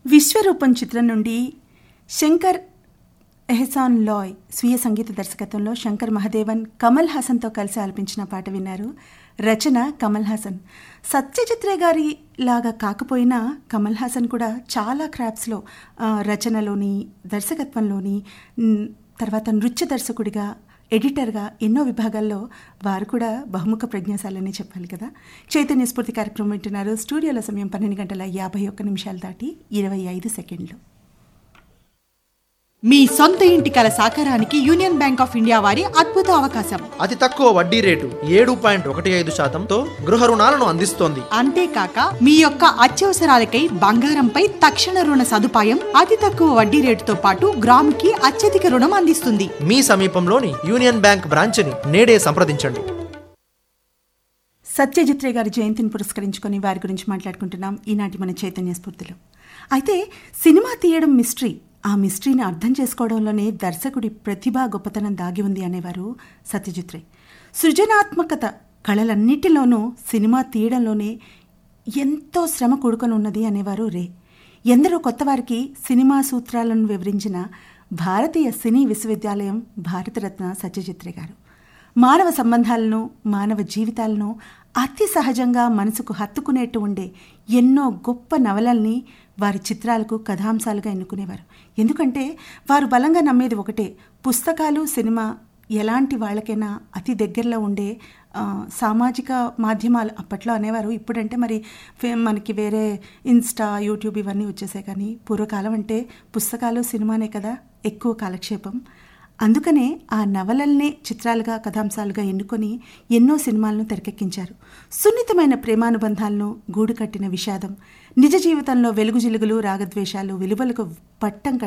విశ్వరూపం చిత్రం నుండి శంకర్ ఎహసాన్ లాయ్ స్వీయ సంగీత దర్శకత్వంలో శంకర్ మహదేవన్ కమల్ హాసన్తో కలిసి ఆలపించిన పాట విన్నారు రచన కమల్ హాసన్ సత్యజిత్రే గారి లాగా కాకపోయినా కమల్ హాసన్ కూడా చాలా క్రాఫ్ట్స్లో ఆ, రచనలోని దర్శకత్వంలోని మ్, తర్వాత నృత్య దర్శకుడిగా ఎడిటర్గా ఎన్నో విభాగాల్లో వారు కూడా బహుముఖ ప్రజ్ఞాశాలని చెప్పాలి కదా చైతన్య స్ఫూర్తి కార్యక్రమం వింటున్నారు స్టూడియోలో సమయం పన్నెండు గంటల యాభై ఒక్క నిమిషాలు దాటి ఇరవై ఐదు సెకండ్లు మీ సొంత ఇంటి కల సాకారానికి యూనియన్ బ్యాంక్ ఆఫ్ ఇండియా వారి అద్భుత అవకాశం అతి తక్కువ వడ్డీ రేటు ఏడు పాయింట్ ఒకటి ఐదు శాతంతో గృహ రుణాలను అందిస్తోంది అంతేకాక మీ యొక్క అత్యవసరాలకై బంగారంపై తక్షణ రుణ సదుపాయం అతి తక్కువ వడ్డీ రేటుతో పాటు గ్రాముకి అత్యధిక రుణం అందిస్తుంది మీ సమీపంలోని యూనియన్ బ్యాంక్ బ్రాంచ్ని నేడే సంప్రదించండి సత్యజిత్రే గారి జయంతిని పురస్కరించుకొని వారి గురించి మాట్లాడుకుంటున్నాం ఈనాటి మన చైతన్య స్ఫూర్తిలో అయితే సినిమా తీయడం మిస్టరీ ఆ మిస్టరీని అర్థం చేసుకోవడంలోనే దర్శకుడి ప్రతిభ గొప్పతనం దాగి ఉంది అనేవారు సత్యజిత్రే సృజనాత్మకత కళలన్నిటిలోనూ సినిమా తీయడంలోనే ఎంతో శ్రమ కూడుకొని ఉన్నది అనేవారు రే ఎందరో కొత్తవారికి సినిమా సూత్రాలను వివరించిన భారతీయ సినీ విశ్వవిద్యాలయం భారతరత్న సత్యజిత్రే గారు మానవ సంబంధాలను మానవ జీవితాలను అతి సహజంగా మనసుకు హత్తుకునేట్టు ఉండే ఎన్నో గొప్ప నవలల్ని వారి చిత్రాలకు కథాంశాలుగా ఎన్నుకునేవారు ఎందుకంటే వారు బలంగా నమ్మేది ఒకటే పుస్తకాలు సినిమా ఎలాంటి వాళ్ళకైనా అతి దగ్గరలో ఉండే ఆ, సామాజిక మాధ్యమాలు అప్పట్లో అనేవారు ఇప్పుడంటే మరి ఫే- మనకి వేరే ఇన్స్టా యూట్యూబ్ ఇవన్నీ వచ్చేసాయి కానీ పూర్వకాలం అంటే పుస్తకాలు సినిమానే కదా ఎక్కువ కాలక్షేపం అందుకనే ఆ నవలల్నే చిత్రాలుగా కథాంశాలుగా ఎన్నుకొని ఎన్నో సినిమాలను తెరకెక్కించారు సున్నితమైన ప్రేమానుబంధాలను గూడు కట్టిన విషాదం నిజ జీవితంలో వెలుగు జిలుగులు రాగద్వేషాలు విలువలకు పట్టం కట్టిన